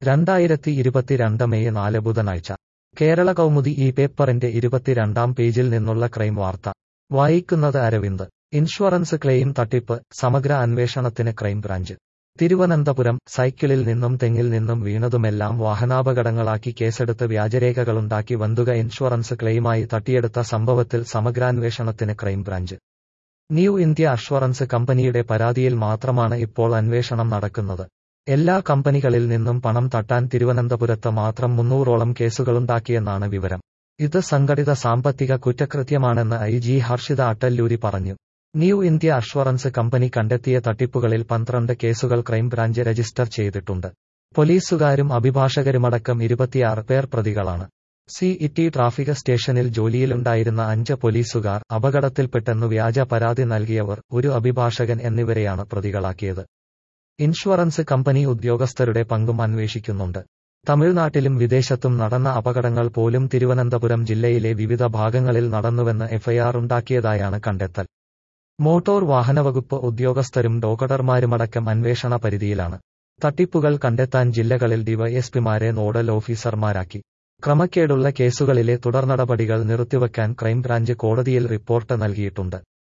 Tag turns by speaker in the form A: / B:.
A: രണ്ടായിരത്തി ഇരുപത്തിരണ്ട് മെയ് നാല് ബുധനാഴ്ച കേരള കൗമുദി ഈ പേപ്പറിന്റെ ഇരുപത്തിരണ്ടാം പേജിൽ നിന്നുള്ള ക്രൈം വാർത്ത വായിക്കുന്നത് അരവിന്ദ് ഇൻഷുറൻസ് ക്ലെയിം തട്ടിപ്പ് സമഗ്ര അന്വേഷണത്തിന് ക്രൈംബ്രാഞ്ച് തിരുവനന്തപുരം സൈക്കിളിൽ നിന്നും തെങ്ങിൽ നിന്നും വീണതുമെല്ലാം വാഹനാപകടങ്ങളാക്കി കേസെടുത്ത് വ്യാജരേഖകളുണ്ടാക്കി വന്തുക ഇൻഷുറൻസ് ക്ലെയിമായി തട്ടിയെടുത്ത സംഭവത്തിൽ സമഗ്രാന്വേഷണത്തിന് ക്രൈംബ്രാഞ്ച് ന്യൂ ഇന്ത്യ അഷ്വറൻസ് കമ്പനിയുടെ പരാതിയിൽ മാത്രമാണ് ഇപ്പോൾ അന്വേഷണം നടക്കുന്നത് എല്ലാ കമ്പനികളിൽ നിന്നും പണം തട്ടാൻ തിരുവനന്തപുരത്ത് മാത്രം മുന്നൂറോളം കേസുകളുണ്ടാക്കിയെന്നാണ് വിവരം ഇത് സംഘടിത സാമ്പത്തിക കുറ്റകൃത്യമാണെന്ന് ഐ ജി ഹർഷിത അട്ടല്ലൂരി പറഞ്ഞു ന്യൂ ഇന്ത്യ അഷ്വറൻസ് കമ്പനി കണ്ടെത്തിയ തട്ടിപ്പുകളിൽ പന്ത്രണ്ട് കേസുകൾ ക്രൈംബ്രാഞ്ച് രജിസ്റ്റർ ചെയ്തിട്ടുണ്ട് പോലീസുകാരും അഭിഭാഷകരുമടക്കം ഇരുപത്തിയാറ് പേർ പ്രതികളാണ് സി ഇറ്റി ട്രാഫിക് സ്റ്റേഷനിൽ ജോലിയിലുണ്ടായിരുന്ന അഞ്ച് പോലീസുകാർ അപകടത്തിൽപ്പെട്ടെന്നു വ്യാജ പരാതി നൽകിയവർ ഒരു അഭിഭാഷകൻ എന്നിവരെയാണ് പ്രതികളാക്കിയത് ഇൻഷുറൻസ് കമ്പനി ഉദ്യോഗസ്ഥരുടെ പങ്കും അന്വേഷിക്കുന്നുണ്ട് തമിഴ്നാട്ടിലും വിദേശത്തും നടന്ന അപകടങ്ങൾ പോലും തിരുവനന്തപുരം ജില്ലയിലെ വിവിധ ഭാഗങ്ങളിൽ നടന്നുവെന്ന് എഫ്ഐആർ ഉണ്ടാക്കിയതായാണ് കണ്ടെത്തൽ മോട്ടോർ വാഹനവകുപ്പ് ഉദ്യോഗസ്ഥരും ഡോക്ടർമാരുമടക്കം അന്വേഷണ പരിധിയിലാണ് തട്ടിപ്പുകൾ കണ്ടെത്താൻ ജില്ലകളിൽ ഡിവൈഎസ്പിമാരെ നോഡൽ ഓഫീസർമാരാക്കി ക്രമക്കേടുള്ള കേസുകളിലെ തുടർനടപടികൾ നിർത്തിവെക്കാൻ ക്രൈംബ്രാഞ്ച് കോടതിയിൽ റിപ്പോർട്ട് നൽകിയിട്ടുണ്ട്